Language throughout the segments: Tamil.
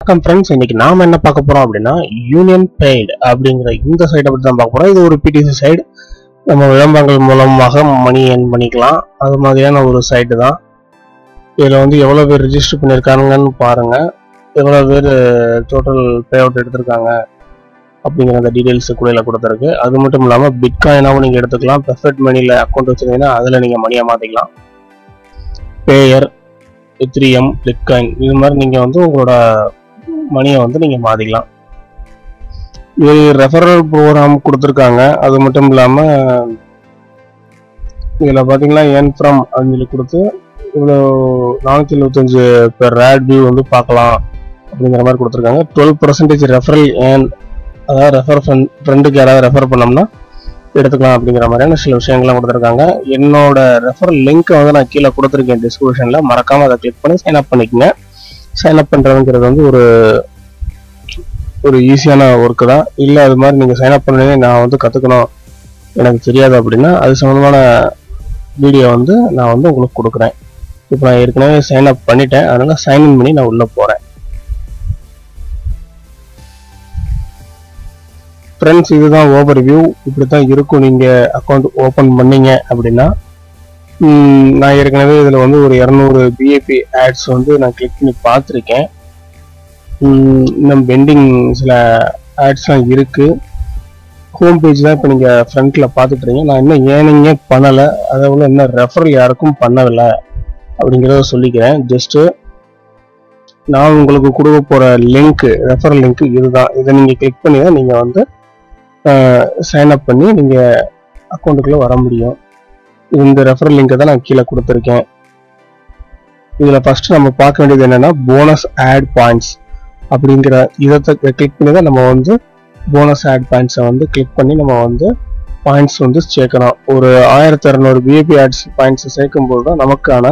வணக்கம் ஃப்ரெண்ட்ஸ் இன்னைக்கு நாம என்ன பார்க்க போறோம் அப்படின்னா யூனியன் பெய்டு அப்படிங்கிற இந்த சைடை பற்றி தான் பார்க்க போறோம் இது ஒரு பிடிசி சைடு நம்ம விளம்பரங்கள் மூலமாக மணி ஏர்ன் பண்ணிக்கலாம் அது மாதிரியான ஒரு சைட்டு தான் இதில் வந்து எவ்வளோ பேர் ரிஜிஸ்டர் பண்ணியிருக்காங்கன்னு பாருங்க எவ்வளோ பேர் டோட்டல் பே அவுட் எடுத்திருக்காங்க அப்படிங்கிற அந்த டீடைல்ஸ் கூட கொடுத்துருக்கு அது மட்டும் இல்லாமல் பிட்காயினாகவும் நீங்கள் எடுத்துக்கலாம் பெர்ஃபெக்ட் மணியில் அக்கௌண்ட் வச்சுருந்தீங்கன்னா அதில் நீங்கள் மணியை மாற்றிக்கலாம் பேயர் எத்ரிஎம் பிட்காயின் இது மாதிரி நீங்கள் வந்து உங்களோட மணியை வந்து நீங்கள் மாற்றிக்கலாம் இது ரெஃபரல் ப்ரோக்ராம் கொடுத்துருக்காங்க அது மட்டும் இல்லாமல் இதில் பார்த்தீங்கன்னா என் ஃப்ரம் அப்படின்னு சொல்லி கொடுத்து இவ்வளோ நானூற்றி எழுபத்தஞ்சு பேர் ரேட் வியூ வந்து பார்க்கலாம் அப்படிங்கிற மாதிரி கொடுத்துருக்காங்க டுவெல் பர்சன்டேஜ் ரெஃபரல் ஏன் அதாவது ரெஃபர் ஃப்ரெண்டுக்கு யாராவது ரெஃபர் பண்ணோம்னா எடுத்துக்கலாம் அப்படிங்கிற மாதிரியான சில விஷயங்கள்லாம் கொடுத்துருக்காங்க என்னோட ரெஃபரல் லிங்க்கை வந்து நான் கீழே கொடுத்துருக்கேன் டிஸ்கிரிப்ஷனில் மறக்காமல் அதை கிளிக் பண்ணி சைன் அப் பண்ணிக்கங்க சைன் அப் பண்ணுறதுங்கிறது வந்து ஒரு ஒரு ஈஸியான ஒர்க்கு தான் இல்லை அது மாதிரி நீங்கள் சைன் அப் பண்ணி நான் வந்து கற்றுக்கணும் எனக்கு தெரியாது அப்படின்னா அது சம்மந்தமான வீடியோ வந்து நான் வந்து உங்களுக்கு கொடுக்குறேன் இப்போ நான் ஏற்கனவே சைன் அப் பண்ணிட்டேன் அதனால சைன் இன் பண்ணி நான் உள்ளே போகிறேன் ஃப்ரெண்ட்ஸ் இதுதான் ஓவர் வியூ இப்படி தான் இருக்கும் நீங்கள் அக்கௌண்ட் ஓப்பன் பண்ணீங்க அப்படின்னா ம், நான் ஏற்கனவே இதில் வந்து ஒரு இரநூறு பிஏபி ஆட்ஸ் வந்து நான் கிளிக் பண்ணி பார்த்துருக்கேன் ம், இன்னும் பெண்டிங் சில ஆட்ஸ்லாம் இருக்குது ஹோம் பேஜ் தான் இப்போ நீங்கள் ஃப்ரண்ட்டில் பார்த்துட்றீங்க நான் இன்னும் ஏனிங்கே பண்ணலை அதை விட இன்னும் ரெஃபரல் யாருக்கும் பண்ணவில்லை அப்படிங்கிறத சொல்லிக்கிறேன் ஜஸ்ட்டு நான் உங்களுக்கு கொடுக்க போகிற லிங்க் ரெஃபரல் லிங்க் இதுதான் இதை நீங்கள் கிளிக் பண்ணி தான் நீங்கள் வந்து சைன் அப் பண்ணி நீங்கள் அக்கௌண்ட்டுக்குள்ளே வர முடியும் இந்த ரெஃபரல் லிங்கை தான் நான் கீழே கொடுத்துருக்கேன் இதில் ஃபர்ஸ்ட் நம்ம பார்க்க வேண்டியது என்னன்னா போனஸ் ஆட் பாயிண்ட்ஸ் அப்படிங்கிற இதை கிளிக் பண்ணி தான் நம்ம வந்து போனஸ் ஆட் பாயிண்ட்ஸை வந்து கிளிக் பண்ணி நம்ம வந்து பாயிண்ட்ஸ் வந்து சேர்க்கணும் ஒரு ஆயிரத்தி இரநூறு பிஏபி ஆட்ஸ் பாயிண்ட்ஸ் சேர்க்கும்போது தான் நமக்கான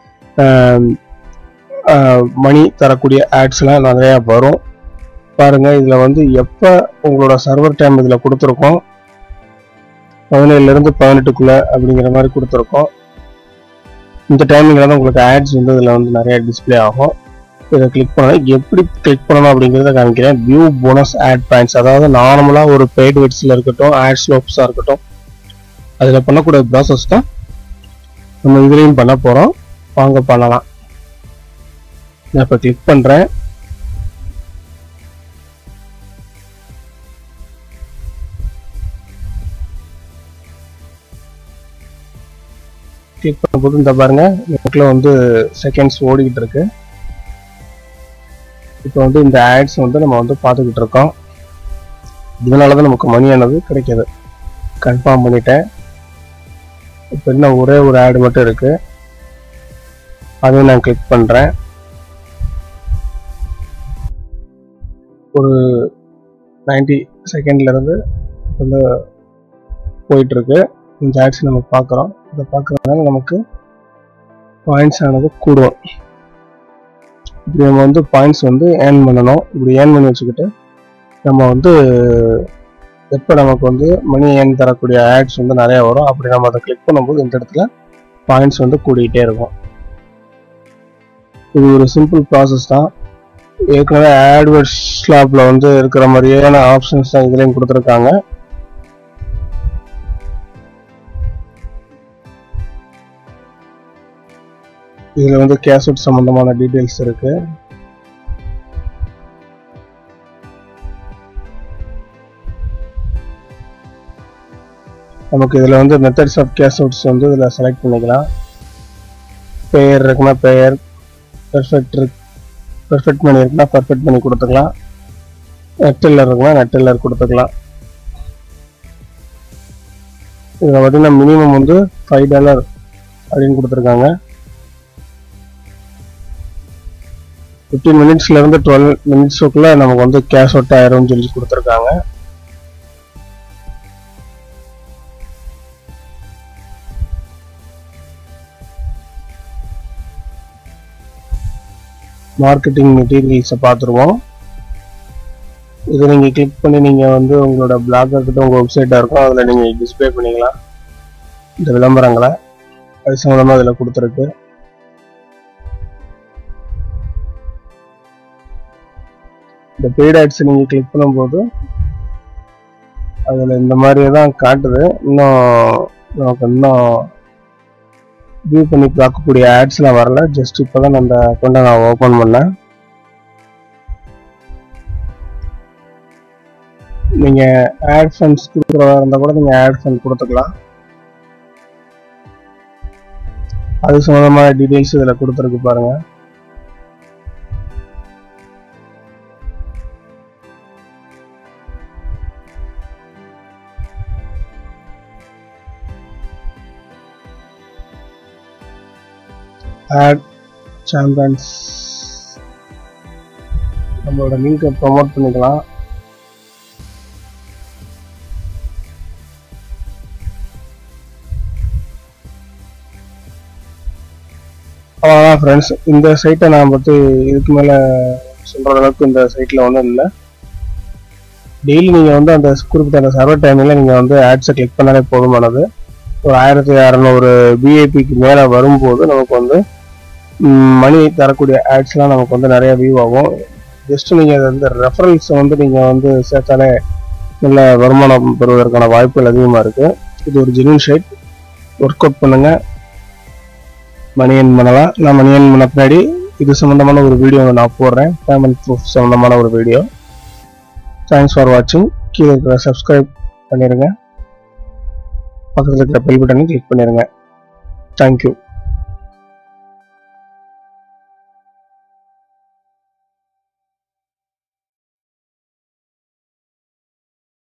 மணி தரக்கூடிய ஆட்ஸ்லாம் நிறையா வரும் பாருங்க இதில் வந்து எப்போ உங்களோட சர்வர் டைம் இதில் கொடுத்துருக்கோம் பதினேழுலேருந்து பதினெட்டுக்குள்ள அப்படிங்கிற மாதிரி கொடுத்துருக்கோம் இந்த டைமிங்கில் தான் உங்களுக்கு ஆட்ஸ் வந்து இதில் வந்து நிறைய டிஸ்ப்ளே ஆகும் இதை கிளிக் பண்ணணும் எப்படி கிளிக் பண்ணணும் அப்படிங்கிறத காமிக்கிறேன் வியூ போனஸ் ஆட் பாயிண்ட்ஸ் அதாவது நார்மலாக ஒரு பெய்ட் வெட்ஸில் இருக்கட்டும் ஆட் ஸ்லோப்ஸாக இருக்கட்டும் அதில் பண்ணக்கூடிய ப்ராசஸ் தான் நம்ம இதுலேயும் பண்ண போகிறோம் வாங்க பண்ணலாம் நான் இப்போ கிளிக் பண்ணுறேன் கிளிக் பண்ணும்போது இந்த பாருங்க எனக்குள்ள வந்து செகண்ட்ஸ் ஓடிக்கிட்டு இருக்கு இப்போ வந்து இந்த ஆட்ஸ் வந்து நம்ம வந்து பார்த்துக்கிட்டு இருக்கோம் இதனால தான் நமக்கு மணியானது கிடைக்கிது கன்ஃபார்ம் பண்ணிட்டேன் இப்போ இன்னும் ஒரே ஒரு ஆடு மட்டும் இருக்கு அதையும் நான் கிளிக் பண்ணுறேன் ஒரு நைன்டி செகண்ட்லேருந்து வந்து போயிட்டுருக்கு இந்த ஆட்ஸ் நம்ம பார்க்குறோம் இதை பார்க்கறதுனால நமக்கு பாயிண்ட்ஸ் ஆனது கூடும் இப்படி நம்ம வந்து பாயிண்ட்ஸ் வந்து ஏர்ன் பண்ணணும் இப்படி ஏர்ன் பண்ணி வச்சுக்கிட்டு நம்ம வந்து எப்போ நமக்கு வந்து மணி ஏர்ன் தரக்கூடிய ஆட்ஸ் வந்து நிறைய வரும் அப்படி நம்ம அதை கிளிக் பண்ணும்போது இந்த இடத்துல பாயிண்ட்ஸ் வந்து கூடிக்கிட்டே இருக்கும் இது ஒரு சிம்பிள் ப்ராசஸ் தான் ஏற்கனவே ஆட்வர்ட்ஸ் ஸ்லாப்ல வந்து இருக்கிற மாதிரியான ஆப்ஷன்ஸ் தான் இதுலேயும் கொடுத்துருக்காங்க இதுல வந்து கேஷ் அவுட் சம்பந்தமான டீடைல்ஸ் இருக்கு நமக்கு இதுல வந்து மெத்தட்ஸ் ஆஃப் கேஷ் அவுட்ஸ் வந்து இதுல செலக்ட் பண்ணிக்கலாம் பெயர் இருக்குன்னா பெயர் பெர்ஃபெக்ட் இருக்கு பெர்ஃபெக்ட் பண்ணி இருக்குன்னா பெர்ஃபெக்ட் பண்ணி கொடுத்துக்கலாம் நெட்டில்லர் இருக்குன்னா நெட்டில்லர் கொடுத்துக்கலாம் இதில் பார்த்தீங்கன்னா மினிமம் வந்து ஃபைவ் டாலர் அப்படின்னு கொடுத்துருக்காங்க ஃபிஃப்டீன் மினிட்ஸ்ல இருந்து டுவெல் மினிட்ஸுக்குள்ள நமக்கு வந்து கேஷ் அவுட் ஆயிரும்னு சொல்லி கொடுத்துருக்காங்க மார்க்கெட்டிங் மெட்டீரியல்ஸை பார்த்துருவோம் இதை நீங்கள் கிளிக் பண்ணி நீங்கள் வந்து உங்களோட பிளாக் இருக்கட்டும் உங்கள் வெப்சைட்டாக இருக்கும் அதில் நீங்கள் டிஸ்ப்ளே பண்ணிக்கலாம் இந்த விளம்பரங்களை அது சம்மந்தமாக அதில் கொடுத்துருக்கு இந்த பெய்ட் ஆட்ஸ் நீங்கள் கிளிக் பண்ணும்போது அதில் இந்த மாதிரியே தான் காட்டுது இன்னும் நமக்கு இன்னும் வியூ பண்ணி பார்க்கக்கூடிய ஆட்ஸ்லாம் வரல ஜஸ்ட் இப்போ தான் அந்த அக்கௌண்ட்டை நான் ஓப்பன் பண்ணேன் நீங்கள் ஆட் ஃபண்ட்ஸ் கொடுக்குறதா இருந்தால் கூட நீங்கள் ஆட் ஃபண்ட் கொடுத்துக்கலாம் அது சம்மந்தமான டீட்டெயில்ஸ் இதில் கொடுத்துருக்கு பாருங்க ஆட் சாம்பியன்ஸ் நம்மளோட லிங்கை ப்ரொமோட் பண்ணிக்கலாம் அவ்வளோதான் ஃப்ரெண்ட்ஸ் இந்த சைட்டை நான் பற்றி இதுக்கு மேலே சொல்கிற அளவுக்கு இந்த சைட்டில் ஒன்றும் இல்லை டெய்லி நீங்கள் வந்து அந்த குறிப்பிட்ட அந்த சர்வர் டைமில் நீங்கள் வந்து ஆட்ஸை கிளிக் பண்ணாலே போதுமானது ஒரு ஆயிரத்தி அறநூறு பிஏபிக்கு மேலே வரும்போது நமக்கு வந்து மணி தரக்கூடிய ஆட்ஸ்லாம் நமக்கு வந்து நிறைய வியூ ஆகும் ஜஸ்ட் நீங்கள் அதை வந்து ரெஃபரன்ஸ் வந்து நீங்கள் வந்து சேர்த்தாலே நல்ல வருமானம் பெறுவதற்கான வாய்ப்புகள் அதிகமாக இருக்குது இது ஒரு ஜென்யூன் சைட் ஒர்க் அவுட் பண்ணுங்கள் மணி ஏர்ன் பண்ணலாம் நான் மணி ஏர்ன் பண்ண பின்னாடி இது சம்மந்தமான ஒரு வீடியோ நான் போடுறேன் பேமெண்ட் ப்ரூஃப் சம்மந்தமான ஒரு வீடியோ தேங்க்ஸ் ஃபார் வாட்சிங் கீழே இருக்கிற சப்ஸ்கிரைப் பண்ணிடுங்க பக்கத்தில் இருக்கிற பெல் பட்டனை கிளிக் பண்ணிடுங்க தேங்க்யூ